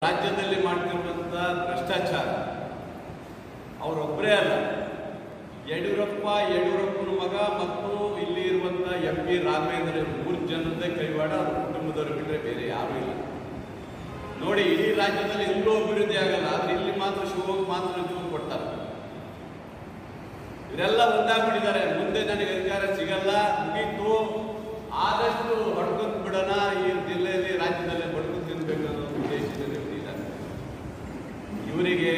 ರಾಜ್ಯದಲ್ಲಿ ಮಾಡ್ತಿರುವಂಥ ಭ್ರಷ್ಟಾಚಾರ ಅವರೊಬ್ಬರೇ ಅಲ್ಲ ಯಡಿಯೂರಪ್ಪ ಯಡಿಯೂರಪ್ಪನ ಮಗ ಮತ್ತು ಇಲ್ಲಿ ಇರುವಂಥ ಎಂ ಪಿ ರಾಘವೇಂದ್ರ ಇವ್ರು ಮೂರು ಜನದ್ದೇ ಕೈವಾಡ ಅವ್ರ ಕುಟುಂಬದವರು ಬಿಟ್ಟರೆ ಬೇರೆ ಯಾರೂ ಇಲ್ಲ ನೋಡಿ ಇಡೀ ರಾಜ್ಯದಲ್ಲಿ ಎಲ್ಲೂ ಅಭಿವೃದ್ಧಿ ಆಗಲ್ಲ ಆದ್ರೆ ಇಲ್ಲಿ ಮಾತ್ರ ಶಿವಮೊಗ್ಗ ಮಾತ್ರ ಜೂರು ಕೊಡ್ತಾರೆ ಇವರೆಲ್ಲ ಒಂದಾಗ್ಬಿಟ್ಟಿದ್ದಾರೆ ಮುಂದೆ ನನಗೆ ಅಧಿಕಾರ ಸಿಗಲ್ಲ ಮುಗೀತು ಆದಷ್ಟು ಹೊಡ್ಕೊಂಡು ಬಿಡೋಣ ಈ ಜಿಲ್ಲೆಯಲ್ಲಿ ರಾಜ್ಯದಲ್ಲಿ ಬಡ್ಕೊಂಡು ತಿನ್ಬೇಕು ಅನ್ನೋ ಉದ್ದೇಶದಲ್ಲಿ ಇದ್ದಾರೆ ಇವರಿಗೆ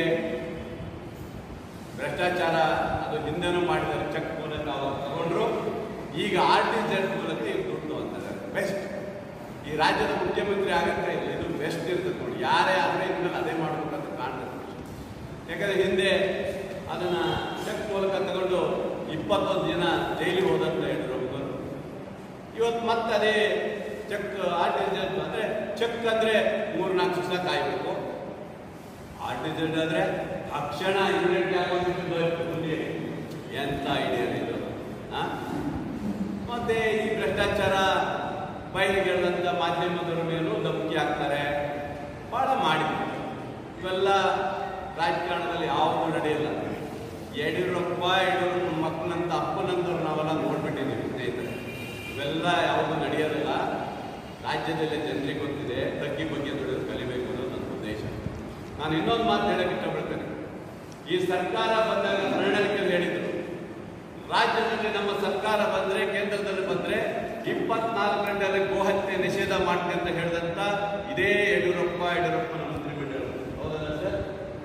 ಭ್ರಷ್ಟಾಚಾರ ಅದು ಹಿಂದೆನೂ ಮಾಡಿದ್ದಾರೆ ಚೆಕ್ ಮೂಲಕ ಅವರು ತಗೊಂಡ್ರು ಈಗ ಆರ್ ಟಿ ಜೆಡ್ ಮೂಲಕ ಇವ್ರು ದುಡ್ಡು ಅಂತಾರೆ ಬೆಸ್ಟ್ ಈ ರಾಜ್ಯದ ಮುಖ್ಯಮಂತ್ರಿ ಆಗತ್ತೆ ಇಲ್ಲ ಇದು ಬೆಸ್ಟ್ ಇರ್ತದೆ ನೋಡಿ ಯಾರೇ ಆದರೆ ಇನ್ಮೇಲೆ ಅದೇ ಮಾಡ್ಬೇಕಂತ ಕಾಣ್ತದೆ ಯಾಕಂದ್ರೆ ಹಿಂದೆ ಅದನ್ನ ಚೆಕ್ ಮೂಲಕ ತಗೊಂಡು ಇಪ್ಪತ್ತೊಂದು ದಿನ ಜೈಲಿಗೆ ಹೋದಂತ ಹೇಳಿದ್ರು ಒಬ್ಬರು ಇವತ್ತು ಮತ್ತೆ ಅದೇ ಚೆಕ್ ಆರ್ ಟಿ ಜೆಡ್ ಅಂದ್ರೆ ಚೆಕ್ ಅಂದ್ರೆ ಮೂರ್ನಾಲ್ಕು ದಿವಸ ಕಾಯ್ಬೇಕು ಆರ್ ಟಿ ಜೆಡ್ ಆದ್ರೆ ತಕ್ಷಣ ಇಮಿಡಿಯೇಟ್ ಆಗೋದಿತ್ತು ಮುಂದೆ ಎಂತ ಐಡಿಯಾ ಇದು ಆ? ಮತ್ತೆ ಈ ಭ್ರಷ್ಟಾಚಾರ ಬಯಲಿಗೆಳೆದಂಥ ಮಾಧ್ಯಮದವರ ಮೇಲೂ ನಂಬಿಕೆ ಆಗ್ತಾರೆ ಬಹಳ ಮಾಡಿದ್ರು ಇವೆಲ್ಲ ರಾಜಕಾರಣದಲ್ಲಿ ಯಾವುದು ನಡೆಯಲ್ಲ ಯಡಿಯೂರಪ್ಪ ಯಡಿಯೂರಪ್ಪ ಮಕ್ಕಳಂತ ಅಪ್ಪನಂತವ್ರು ನಾವೆಲ್ಲ ನೋಡ್ಬಿಟ್ಟಿದ್ದೀವಿ ಸ್ನೇಹಿತರೆ ಇವೆಲ್ಲ ಯಾವುದು ನಡೆಯೋದಿಲ್ಲ ರಾಜ್ಯದಲ್ಲಿ ಜನರಿಗೆ ಗೊತ್ತಿದೆ ತಗ್ಗಿ ಬಗ್ಗೆ ದುಡಿದು ಕಲಿಬೇಕು ಅನ್ನೋದು ನನ್ನ ಉದ್ದೇಶ ನಾನು ಇನ್ನೊಂದು ಮಾತು ಹೇಳಕ್ಕೆ ಇಷ್ಟಪಡ್ತೇನೆ ಈ ಸರ್ಕಾರ ಬಂದಾಗ ಪ್ರಣಾಳಿಕೆಯಲ್ಲಿ ಹೇಳಿದರು ರಾಜ್ಯದಲ್ಲಿ ನಮ್ಮ ಸರ್ಕಾರ ಬಂದ್ರೆ ಕೇಂದ್ರದಲ್ಲಿ ಬಂದ್ರೆ ಇಪ್ಪತ್ನಾಲ್ಕು ಗಂಟೆಯಲ್ಲಿ ಗೋಹತ್ಯೆ ನಿಷೇಧ ಮಾಡ್ತೀನಿ ಅಂತ ಹೇಳಿದಂತ ಇದೇ ಯಡಿಯೂರಪ್ಪ ಯಡಿಯೂರಪ್ಪನ ಮಂತ್ರಿಮಂಡಲ ಹೌದಲ್ಲ ಸರ್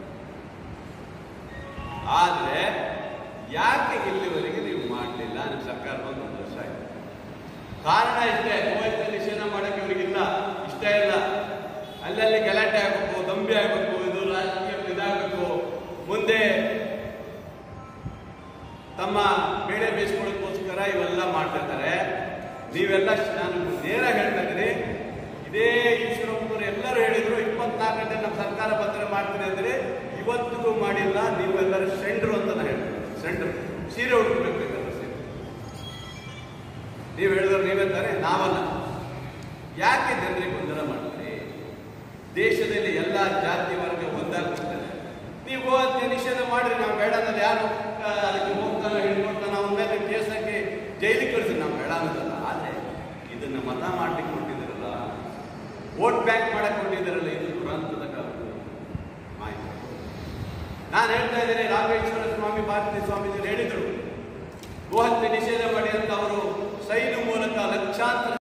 ಆದ್ರೆ ಯಾಕೆ ಇಲ್ಲಿವರೆಗೆ ನೀವು ಮಾಡಲಿಲ್ಲ ನಿಮ್ಮ ಸರ್ಕಾರ ಬಂದು ಒಂದು ವರ್ಷ ಆಯ್ತು ಕಾರಣ ಇಷ್ಟೇ ಗೋಹತ್ಯೆ ನಿಷೇಧ ಮಾಡಕ್ಕೆ ಇವರಿಗಿಲ್ಲ ಇಷ್ಟ ಇಲ್ಲ ಅಲ್ಲಲ್ಲಿ ಗಲಾಟೆ ಆಗಬೇಕು ದಂಬಿ ಆಗಬೇಕು ಇದು ರಾಜಕೀಯ ಇದಾಗಬೇಕು ಮುಂದೆ ತಮ್ಮ ಬೇಳೆ ಬೇಯಿಸ್ಕೊಳ್ಳೋಕ್ಕೋಸ್ಕರ ಇವೆಲ್ಲ ಮಾಡ್ತಿರ್ತಾರೆ ನೀವೆಲ್ಲ ಶ್- ನಾನು ನೇರ ಹೇಳ್ತಾ ಇದ್ದೀನಿ ಇದೇ ಈಶ್ವರಪ್ಪನವರು ಎಲ್ಲರೂ ಹೇಳಿದ್ರು ಇಪ್ಪತ್ನಾಲ್ಕು ಗಂಟೆ ನಮ್ಮ ಸರ್ಕಾರ ಬಂದರೆ ಮಾಡ್ತೀನಿ ಅಂದ್ರೆ ಇವತ್ತಿಗೂ ಮಾಡಿಲ್ಲ ನೀವೆಲ್ಲರೂ ಸೆಂಡ್ರು ಅಂತ ನಾನು ಹೇಳ್ತೀನಿ ಸೆಂಡ್ರು ಸೀರೆ ಉಟ್ಬೇಕು ಬೇಕಾದ್ರೆ ಸೀರೆ ನೀವು ಹೇಳಿದ್ರು ನೀವೇ ತಾನೆ ನಾವಲ್ಲ ಯಾಕೆ ಜನರಿಗೆ ಗೊಂದಲ ಮಾಡ್ತೀರಿ ದೇಶದಲ್ಲಿ ಎಲ್ಲ ಜಾತಿ ವರ್ಗ ಒಂದಾಗ್ಬಿಡ್ತಾರೆ ನೀವು ಗೋಹತ್ಯೆ ನಿಷೇಧ ಮಾಡ್ರಿ ನಾವು ಬೇಡ ಅನ್ನೋದು ಯಾರು ಆ, ಅದಕ್ಕೆ ಹೋಗ್ತಾನೋ ಹಿಡ್ಕೊಳ್ತಾನೋ ಅವನ ಮೇಲೆ ಕೇಸ್ ಹಾಕಿ ಜೈಲಿಗೆ ಕಳಿಸಿ ನಾವು ಬೇಡ ಅನ್ನೋದಲ್ಲ ಆದರೆ ಇದನ್ನ ಮತ ಮಾಡ್ಲಿಕ್ಕೆ ಕೊಟ್ಟಿದ್ದೀರಲ್ಲ ವೋಟ್ ಬ್ಯಾಂಕ್ ಮಾಡಕ್ ಕೊಟ್ಟಿದ್ದೀರಲ್ಲ ಇದು ದುರಂತದ ಕಾರಣ ಮಾಹಿತಿ ನಾನು ಹೇಳ್ತಾ ಇದ್ದೇನೆ ರಾಘವೇಶ್ವರ ಸ್ವಾಮಿ ಭಾರತೀಯ ಸ್ವಾಮೀಜಿ ಹೇಳಿದರು ಗೋಹತ್ಯೆ ನಿಷೇಧ ಮಾಡಿ ಅಂತ ಅವರು ಸೈನು ಮೂಲಕ ಲಕ್ಷಾಂತರ